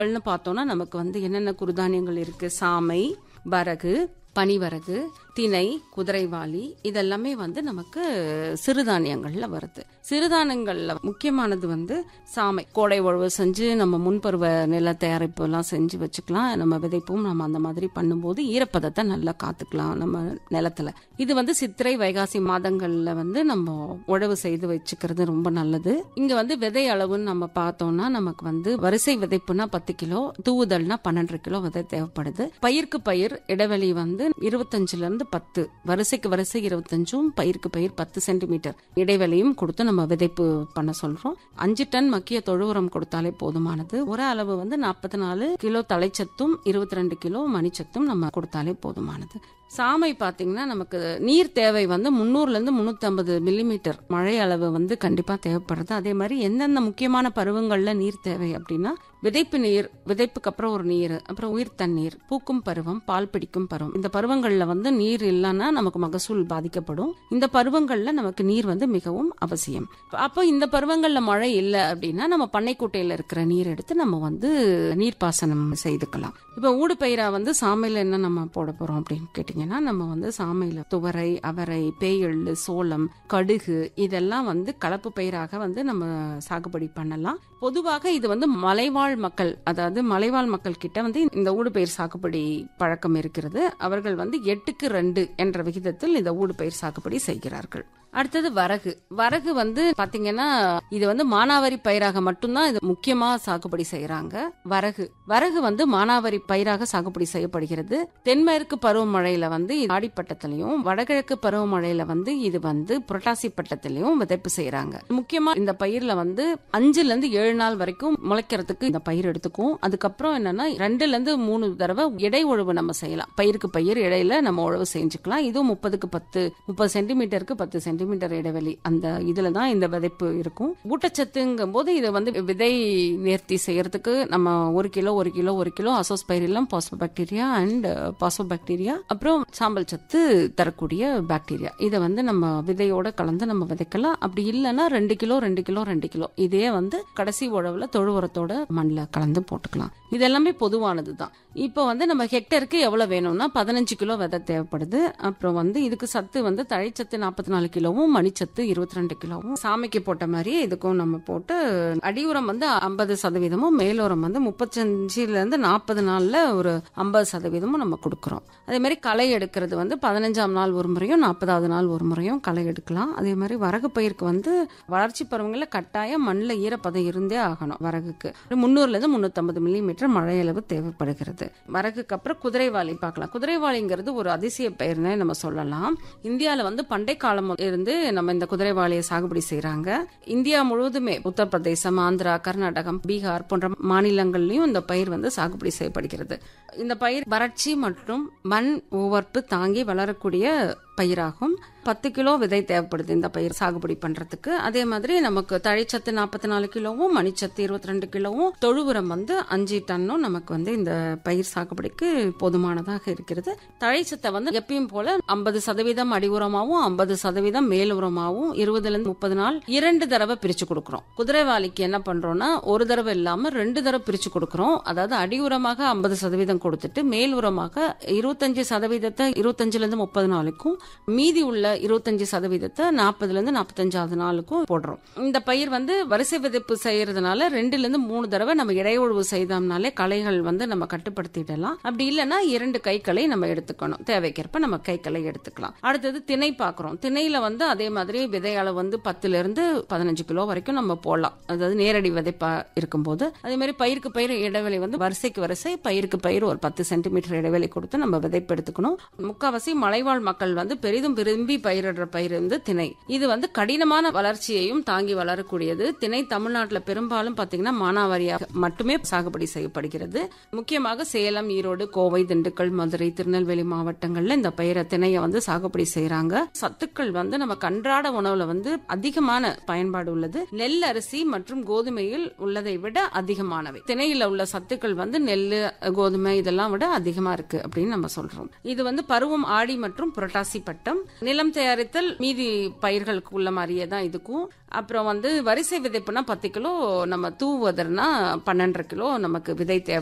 ன்னு பார்த்தோம்னா நமக்கு வந்து என்னென்ன குறுதானியங்கள் இருக்கு சாமை வரகு பனிவரகு திணை குதிரைவாளி இதெல்லாமே வந்து நமக்கு சிறுதானியங்கள்ல வருது சிறுதானியங்கள்ல முக்கியமானது வந்து சாமை கோடை உழவு செஞ்சு நம்ம முன்பருவ நில தயாரிப்பு எல்லாம் செஞ்சு வச்சுக்கலாம் நம்ம விதைப்பும் நம்ம அந்த மாதிரி பண்ணும்போது ஈரப்பதத்தை நல்லா காத்துக்கலாம் நம்ம நிலத்துல இது வந்து சித்திரை வைகாசி மாதங்கள்ல வந்து நம்ம உழவு செய்து வச்சுக்கிறது ரொம்ப நல்லது இங்க வந்து விதை அளவுன்னு நம்ம பார்த்தோம்னா நமக்கு வந்து வரிசை விதைப்புனா பத்து கிலோ தூவுதல்னா பன்னெண்டு கிலோ விதை தேவைப்படுது பயிருக்கு பயிர் இடைவெளி வந்து இருபத்தஞ்சுல இருந்து பத்து வரிசைக்கு வரிசை இருபத்தஞ்சும் பயிருக்கு பயிர் பத்து சென்டிமீட்டர் இடைவெளியும் கொடுத்து நம்ம விதைப்பு பண்ண சொல்றோம் அஞ்சு டன் மக்கிய தொழு உரம் கொடுத்தாலே போதுமானது ஒரு அளவு வந்து நாற்பத்தி நாலு கிலோ தலைச்சத்தும் இருபத்தி ரெண்டு கிலோ மணிச்சத்தும் நம்ம கொடுத்தாலே போதுமானது சாமை பாத்தீங்கன்னா நமக்கு நீர் தேவை வந்து முந்நூறுல இருந்து முன்னூத்தி ஐம்பது மில்லிமீட்டர் மழை அளவு வந்து கண்டிப்பா தேவைப்படுது அதே மாதிரி எந்தெந்த முக்கியமான பருவங்கள்ல நீர் தேவை அப்படின்னா விதைப்பு நீர் விதைப்புக்கு அப்புறம் ஒரு நீர் அப்புறம் உயிர் தண்ணீர் பூக்கும் பருவம் பால் பிடிக்கும் பருவம் இந்த பருவங்கள்ல வந்து நீர் இல்லைன்னா நமக்கு மகசூல் பாதிக்கப்படும் இந்த பருவங்கள்ல நமக்கு நீர் வந்து மிகவும் அவசியம் அப்போ இந்த பருவங்கள்ல மழை இல்லை அப்படின்னா நம்ம பண்ணைக்குட்டையில இருக்கிற நீர் எடுத்து நம்ம வந்து நீர்ப்பாசனம் செய்துக்கலாம் இப்போ ஊடு பயிரா வந்து சாமையில என்ன நம்ம போட போறோம் அப்படின்னு கேட்டீங்கன்னா நம்ம வந்து சாமையில துவரை அவரை பேயெள்ளு சோளம் கடுகு இதெல்லாம் வந்து கலப்பு பயிராக வந்து நம்ம சாகுபடி பண்ணலாம் பொதுவாக இது வந்து மலைவாழ் மக்கள் அதாவது மலைவாழ் மக்கள் கிட்ட வந்து இந்த ஊடுபயிர் சாகுபடி பழக்கம் இருக்கிறது அவர்கள் வந்து எட்டுக்கு ரெண்டு என்ற விகிதத்தில் இந்த ஊடுபயிர் சாகுபடி செய்கிறார்கள் அடுத்தது வரகு வரகு வந்து பாத்தீங்கன்னா இது வந்து மானாவாரி பயிராக மட்டும்தான் இது முக்கியமா சாகுபடி செய்யறாங்க வரகு வரகு வந்து மானாவாரி பயிராக சாகுபடி செய்யப்படுகிறது தென்மேற்கு பருவமழையில வந்து இது ஆடிப்பட்டத்திலையும் வடகிழக்கு பருவமழையில வந்து இது வந்து புரட்டாசி பட்டத்திலையும் விதைப்பு செய்யறாங்க முக்கியமா இந்த பயிர்ல வந்து அஞ்சுல இருந்து ஏழு நாள் வரைக்கும் முளைக்கிறதுக்கு இந்த பயிர் எடுத்துக்கும் அதுக்கப்புறம் என்னன்னா ரெண்டுல இருந்து மூணு தடவை இடை உழவு நம்ம செய்யலாம் பயிருக்கு பயிர் இடையில நம்ம உழவு செஞ்சுக்கலாம் இதுவும் முப்பதுக்கு பத்து முப்பது சென்டிமீட்டருக்கு பத்து சென்டிமீட்டர் இடைவெளி அந்த இதுல தான் இந்த விதைப்பு இருக்கும் ஊட்டச்சத்துங்கும் போது இதை வந்து விதை நேர்த்தி செய்யறதுக்கு நம்ம ஒரு கிலோ ஒரு கிலோ ஒரு kilo azospirillum phosphobacteria and phosphobacteria அப்புறம் சாம்பல் சத்து தரக்கூடிய பாக்டீரியா இதை வந்து நம்ம விதையோட கலந்து நம்ம விதைக்கலாம் அப்படி இல்லைன்னா ரெண்டு கிலோ ரெண்டு கிலோ ரெண்டு கிலோ இதே வந்து கடைசி உழவுல தொழு உரத்தோட மண்ணில் கலந்து போட்டுக்கலாம் இது எல்லாமே பொதுவானது தான் இப்போ வந்து நம்ம ஹெக்டருக்கு எவ்வளவு வேணும்னா பதினஞ்சு கிலோ விதை தேவைப்படுது அப்புறம் வந்து இதுக்கு சத்து வந்து தழைச்சத்து நாற்பத்தி நாலு கிலோவும் மணிச்சத்து இருபத்தி ரெண்டு கிலோவும் சாமிக்கு போட்ட மாதிரி இதுக்கும் நம்ம போட்டு அடியுரம் வந்து ஐம்பது சதவீதமும் மேலுரம் வந்து முப்பத்தஞ்சுல இருந்து நாற்பது நாள்ல ஒரு ஐம்பது சதவீதமும் நம்ம கொடுக்குறோம் அதே மாதிரி களை எடுக்கிறது வந்து பதினஞ்சாம் நாள் ஒரு முறையும் நாற்பதாவது நாள் ஒரு முறையும் களை எடுக்கலாம் அதே மாதிரி வரகு பயிருக்கு வந்து வளர்ச்சி பருவங்களில் கட்டாயம் மண்ணில் ஈரப்பதம் இருந்தே ஆகணும் வரகுக்கு முந்நூறுல இருந்து முன்னூத்தம்பது மில்லிமீட்டர் மழை அளவு தேவைப்படுகிறது வரகுக்கு அப்புறம் குதிரைவாளி பார்க்கலாம் குதிரைவாளிங்கிறது ஒரு அதிசய பெயர்னே நம்ம சொல்லலாம் இந்தியாவில் வந்து பண்டை காலம் இருந்து நம்ம இந்த குதிரைவாளியை சாகுபடி செய்யறாங்க இந்தியா முழுவதுமே உத்தரப்பிரதேசம் ஆந்திரா கர்நாடகம் பீகார் போன்ற மாநிலங்கள்லயும் இந்த பயிர் வந்து சாகுபடி செய்யப்படுகிறது இந்த பயிர் வறட்சி மற்றும் மண் உவர்ப்பு தாங்கி வளரக்கூடிய பயிராகும் பத்து கிலோ விதை தேவைப்படுது இந்த பயிர் சாகுபடி பண்றதுக்கு அதே மாதிரி நமக்கு தழைச்சத்து நாற்பத்தி நாலு கிலோவும் மணிச்சத்து இருபத்தி ரெண்டு கிலோவும் தொழு உரம் வந்து அஞ்சு டன்னும் நமக்கு வந்து இந்த பயிர் சாகுபடிக்கு போதுமானதாக இருக்கிறது தழைச்சத்தை வந்து எப்பயும் போல ஐம்பது சதவீதம் அடி உரமாவும் ஐம்பது சதவீதம் மேல் உரமாவும் இருபதுல இருந்து முப்பது நாள் இரண்டு தடவை பிரிச்சு கொடுக்குறோம் குதிரைவாளிக்கு என்ன பண்றோம்னா ஒரு தடவை இல்லாம ரெண்டு தடவை பிரிச்சு கொடுக்குறோம் அதாவது அடி உரமாக ஐம்பது சதவீதம் கொடுத்துட்டு மேல் உரமாக இருபத்தஞ்சு சதவீதத்தை இருபத்தஞ்சுல இருந்து முப்பது நாளுக்கும் மீதி உள்ள இருபத்தஞ்சு சதவீதத்தை நாற்பதுல இருந்து நாற்பத்தஞ்சாவது நாளுக்கும் போடுறோம் இந்த பயிர் வந்து வரிசை விதைப்பு செய்யறதுனால ரெண்டுல இருந்து மூணு தடவை நம்ம இடையுழவு செய்தோம்னாலே களைகள் வந்து நம்ம கட்டுப்படுத்திடலாம் அப்படி இல்லைன்னா இரண்டு கைகளை நம்ம எடுத்துக்கணும் தேவைக்கேற்ப நம்ம கைகளை எடுத்துக்கலாம் அடுத்தது திணை பாக்குறோம் திணையில வந்து அதே மாதிரி விதை அளவு வந்து பத்துல இருந்து பதினஞ்சு கிலோ வரைக்கும் நம்ம போடலாம் அதாவது நேரடி விதைப்பா இருக்கும்போது அதே மாதிரி பயிருக்கு பயிர் இடைவெளி வந்து வரிசைக்கு வரிசை பயிருக்கு பயிர் ஒரு பத்து சென்டிமீட்டர் இடைவெளி கொடுத்து நம்ம விதைப்பு எடுத்துக்கணும் முக்காவாசி மலைவாழ் மக்கள் வந்து பெரிதும் விரும்பி பயிரிடுற பயிர் வந்து திணை இது வந்து கடினமான வளர்ச்சியையும் தாங்கி வளரக்கூடியது திணை தமிழ்நாட்டில் பெரும்பாலும் பாத்தீங்கன்னா மானாவாரியாக மட்டுமே சாகுபடி செய்யப்படுகிறது முக்கியமாக சேலம் ஈரோடு கோவை திண்டுக்கல் மதுரை திருநெல்வேலி மாவட்டங்கள்ல இந்த பயிரை திணையை வந்து சாகுபடி செய்யறாங்க சத்துக்கள் வந்து நமக்கு அன்றாட உணவுல வந்து அதிகமான பயன்பாடு உள்ளது நெல் அரிசி மற்றும் கோதுமையில் உள்ளதை விட அதிகமானவை திணையில உள்ள சத்துக்கள் வந்து நெல் கோதுமை இதெல்லாம் விட அதிகமா இருக்கு அப்படின்னு நம்ம சொல்றோம் இது வந்து பருவம் ஆடி மற்றும் புரட்டாசி பட்டம் நிலம் தயாரித்தல் மீதி பயிர்களுக்கு உள்ள மாதிரியே தான் இதுக்கும் அப்புறம் வந்து வரிசை விதைப்புனா பத்து கிலோ நம்ம தூவுவதற்னா பன்னெண்டரை கிலோ நமக்கு விதை தேவை